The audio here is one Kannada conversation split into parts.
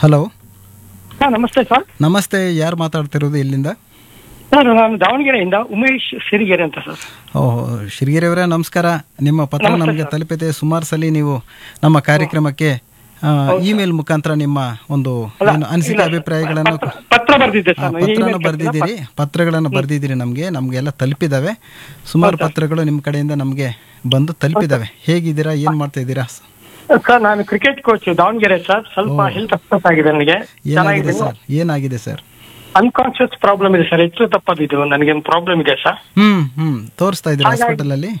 ಹಲೋ ಸರ್ ನಮಸ್ತೆ ಸರ್ ನಮಸ್ತೆ ಯಾರು ಮಾತಾಡ್ತಿರೋದು ಇಲ್ಲಿಂದ ಸರ್ ನಾನು ದಾವಣಗೆರೆಯಿಂದ ಉಮೇಶ್ ಸಿರಿಗೆರೆ ಅಂತ ಸರ್ ಓಹ್ ಶಿರ್ಗಿರಿ ಅವರೇ ನಮಸ್ಕಾರ ನಿಮ್ಮ ಪತ್ರ ನಮಸ್ತೆ ನಮಗೆ ಸರ್. ತಲುಪಿದೆ ಸುಮಾರು ಸಲ ನೀವು ನಮ್ಮ ಕಾರ್ಯಕ್ರಮಕ್ಕೆ ಇಮೇಲ್ ಮುಖಾಂತರ ನಿಮ್ಮ ಒಂದು ಅಲ್ಲ, ಏನು ಅನಿಸಿಕೆ ಇಲ್ಲ, ಅಭಿಪ್ರಾಯಗಳನ್ನು ಪತ್ರ- ಪತ್ರ ಬರ್ದಿದ್ದೆ ಆ, ಸರ್ ಪತ್ರನ ಬರ್ದಿದ್ದೀರಿ ಪತ್ರಗಳನ್ನು ಬರ್ದಿದ್ದೀರಿ ನಮಗೆ ನಮಗೆಲ್ಲ ತಲುಪಿದಾವೆ ಸುಮಾರು ಪತ್ರಗಳು ನಿಮ್ಮ ಕಡೆಯಿಂದ ನಮಗೆ ಬಂದು ತಲುಪಿದಾವೆ ಹೇಗಿದ್ದೀರಾ ಏನು ಮಾಡ್ತಾ ಇದ್ದೀರಾ ಸರ್ ನಾನು ಕ್ರಿಕೆಟ್ ಕೋಚ್ ದಾವಣಗೆರೆ ಸರ್ ಸ್ವಲ್ಪ ಹೆಲ್ತ್ ಅಪ್ಸೆಟ್ ಆಗಿದೆ ನನಗೆ ಏನಾಗಿದೆ ಚೆನ್ನಾಗಿದೆ ಸರ್ ಏನಾಗಿದೆ ಸರ್ ಅನ್ಕಾನ್ಶಿಯಸ್ ಪ್ರಾಬ್ಲಮ್ ಇದೆ ಸರ್ ಹೆಚ್ಚು ತಪ್ಪದಿದ್ದು ನನಗೆ ಪ್ರಾಬ್ಲಮ್ ಇದೆ ಸರ್ ಹ್ಮ್ ಹ್ಮ್ ತೋರಿಸ್ತಾ ಇದ್ದೀರಾ ಹಾಗಾಗಿ- ಹಾಸ್ಪಿಟಲ್ ಅಲ್ಲಿ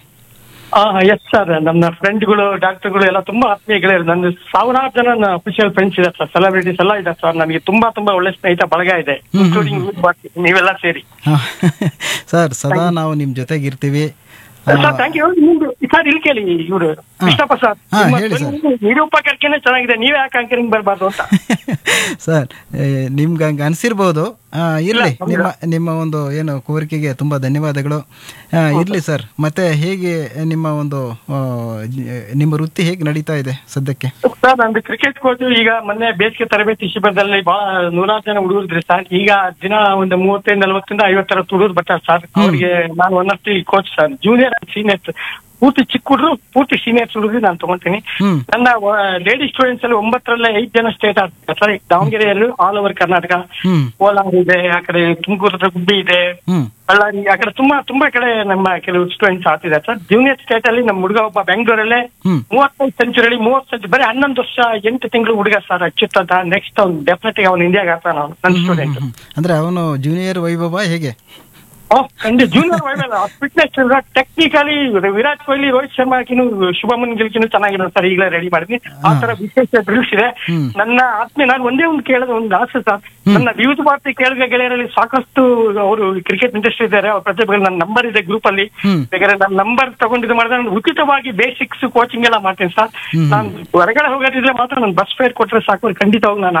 ಎಸ್ ಸರ್ ನನ್ನ ಫ್ರೆಂಡ್ಗಳು ಡಾಕ್ಟರ್ಗಳು ಎಲ್ಲ ತುಂಬಾ ಆತ್ಮೀಯ ಗೆಳೆಯರು ನನ್ನ ಸಾವಿರಾರು ಜನ ನನ್ನ ಅಫಿಷಿಯಲ್ ಫ್ರೆಂಡ್ಸ್ ಇದೆ ಸರ್ ಸೆಲೆಬ್ರಿಟೀಸ್ ಎಲ್ಲ ಇದೆ ಸರ್ ನನಗೆ ತುಂಬಾ ತುಂಬಾ ಒಳ್ಳೆ ಸ್ನೇಹಿತ ಬಳಗ ಇದೆ ಇನ್ಕ್ಲೂಡಿಂಗ್ ನೀವೆಲ್ಲ ಸೇರಿ ಹಾ. ಸರ್ ಸದಾ ನಾವು ನಿಮ್ ಜೊತೆಗಿರ್ತೀವಿ ಆ, ಸರ್ ಥ್ಯಾಂಕ್ ಯು ನಿಮ್ದು ಸರ್ ಇಲ್ಲಿ ಕೇಳಿ ಇವರು ಕೃಷ್ಣಪ್ಪ ಸರ್ ಹಾ, ನಿಮ್ಮ ಹೇಳಿ ಸರ್. ಧ್ವನಿ ನಿರೂಪಕರ್ಕೆನೆ ಚೆನ್ನಾಗಿದೆ ನೀವೇ ಯಾಕೆ ಆಂಕರಿಂಗ್ ಬರಬಾರ್ದು ಅಂತ ಸರ್ ಏ, ನಿಮ್ಗೆ ಹಂಗೆ ಅನ್ಸಿರ್ಬೋದು ಆ, ಇರ್ಲಿ ನಿಮ್ಮ ನಿಮ್ಮ ಒಂದು ಏನು ಕೋರಿಕೆಗೆ ತುಂಬಾ ಧನ್ಯವಾದಗಳು ಆ, ಇರ್ಲಿ ಸರ್ ಮತ್ತೆ ಹೇಗೆ ನಿಮ್ಮ ಒಂದು ಆ, ಜ- ನಿಮ್ಮ ವೃತ್ತಿ ಹೇಗೆ ನಡೀತಾ ಇದೆ ಸದ್ಯಕ್ಕೆ ಸರ್ ನಂದು ಕ್ರಿಕೆಟ್ ಕೋಚ್ ಈಗ ಮೊನ್ನೆ ಬೇಸಿಗೆ ತರಬೇತಿ ಶಿಬಿರದಲ್ಲಿ ಬಹಳ ನೂರಾರು ಜನ ಹುಡುಗರಿದ್ರಿ ಸರ್ ಈಗ ದಿನ ಒಂದು ಮೂವತ್ತೈದು ನಲವತ್ತರಿಂದ ಐವತ್ತರ ಹುಡುಗರು ಬರ್ತಾರೆ ಸರ್ ಅವ್ರಿಗೆ ನಾನು one of the coach sir junior seniors ಪೂರ್ತಿ ಚಿಕ್ಕ ಹುಡುಗರು ಪೂರ್ತಿ ಸೀನಿಯರ್ಸ್ ಹುಡುಗರು ನಾನು ತಗೊಂತೀನಿ ಹ್ಮ್ ನನ್ನ ಲೇಡಿ ಸ್ಟೂಡೆಂಟ್ಸ್ ಅಲ್ಲಿ ಒಂಬತ್ತರಲ್ಲೇ ಐದು ಜನ ಸ್ಟೇಟ್ ಆಡ್ತಾರೆ ಸರ್ ದಾವಣಗೆರೆಯಲ್ಲಿ ಆಲ್ ಓವರ್ ಕರ್ನಾಟಕ ಹ್ಮ್ ಕೋಲಾರ ಇದೆ ಆ ಕಡೆ ತುಮಕೂರು ಹತ್ರ ಗುಬ್ಬಿ ಇದೆ ಹ್ಮ್ ಬಳ್ಳಾರಿ ಆ ಕಡೆ ತುಂಬಾ ತುಂಬಾ ಕಡೆ ನಮ್ಮ ಕೆಲವು ಸ್ಟೂಡೆಂಟ್ಸ್ ಆಡ್ತಿದ್ದಾರೆ ಸರ್ ಜೂನಿಯರ್ ಸ್ಟೇಟ್ ಅಲ್ಲಿ ನಮ್ಮ ಹುಡುಗ ಒಬ್ಬ ಬೆಂಗಳೂರಲ್ಲೇ ಹ್ಮ್ ಮೂವತ್ತೈದು ಸೆಂಚುರಿ ಮೂವತ್ತು ಸೆಂಚುರಿ ಬರೀ ಹನ್ನೊಂದು ವರ್ಷ ಎಂಟು ತಿಂಗಳು ಹುಡುಗ ಸರ್ ಅಚ್ಯುತ ನೆಕ್ಸ್ಟ್ ಅವ್ನು ಡೆಫಿನೆಟ್ ಅವನು ಇಂಡಿಯಾಗೆ ಆಗ್ತಾನ ಅವನು ನನ್ನ ಸ್ಟೂಡೆಂಟ್ ಹ್ಮ್. ಅಂದ್ರೆ ಅವನು ಜೂನಿಯರ್ ವೈಭವ ಹೇಗೆ ಖಂಡಿತ ಜೂನಿಯರ್ ವೈಬಲ್ ಫಿಟ್ನೆಸ್ ಟೆಕ್ನಿಕಲಿ ವಿರಾಟ್ ಕೊಹ್ಲಿ ರೋಹಿತ್ ಶರ್ಮಾ ಹಾಕಿನೂ ಶುಭಮನ್ ಗಿಲ್ಕಿನೂ ಚೆನ್ನಾಗಿರೋ ಸರ್ ಈಗಲೇ ರೆಡಿ ಮಾಡಿದ್ನಿ ಆ ತರ ವಿಶೇಷ ಡ್ರಿಲ್ಸ್ ಇದೆ ಹ್ಮ್. ನನ್ನ ಆತ್ಮೀಯ ನಾನು ಒಂದೇ ಒಂದು ಕೇಳೋದ ಒಂದು ಆಸೆ ಸರ್ ನನ್ನ ವಿವಿಧ ಭಾರತಿ ಕೇಳಿದ ಗೆಳೆಯರಲ್ಲಿ ಸಾಕಷ್ಟು ಅವರು ಕ್ರಿಕೆಟ್ ಇಂಡಸ್ಟ್ರಿ ಇದ್ದಾರೆ ಅವ್ರ ಪ್ರತಿಭೆಗಳು ನನ್ನ ನಂಬರ್ ಇದೆ ಗ್ರೂಪ್ ಅಲ್ಲಿ ಹ್ಮ್. ಬೇಕಾದ್ರೆ ನನ್ನ ನಂಬರ್ ತಗೊಂಡಿದ್ದು ಮಾಡಿದ್ರೆ ನಾನು ಉಚಿತವಾಗಿ ಬೇಸಿಕ್ಸ್ ಕೋಚಿಂಗ್ ಎಲ್ಲ ಮಾಡ್ತೀನಿ ಸರ್ ಹ್ಮ್. ನಾನು ಹೊರಗಡೆ ಹೋಗೋದಿದ್ರೆ ಮಾತ್ರ ನಾನು ಬಸ್ ಫೇರ್ ಕೊಟ್ರೆ ಸಾಕು ಖಂಡಿತವಾಗಿ ನಾನು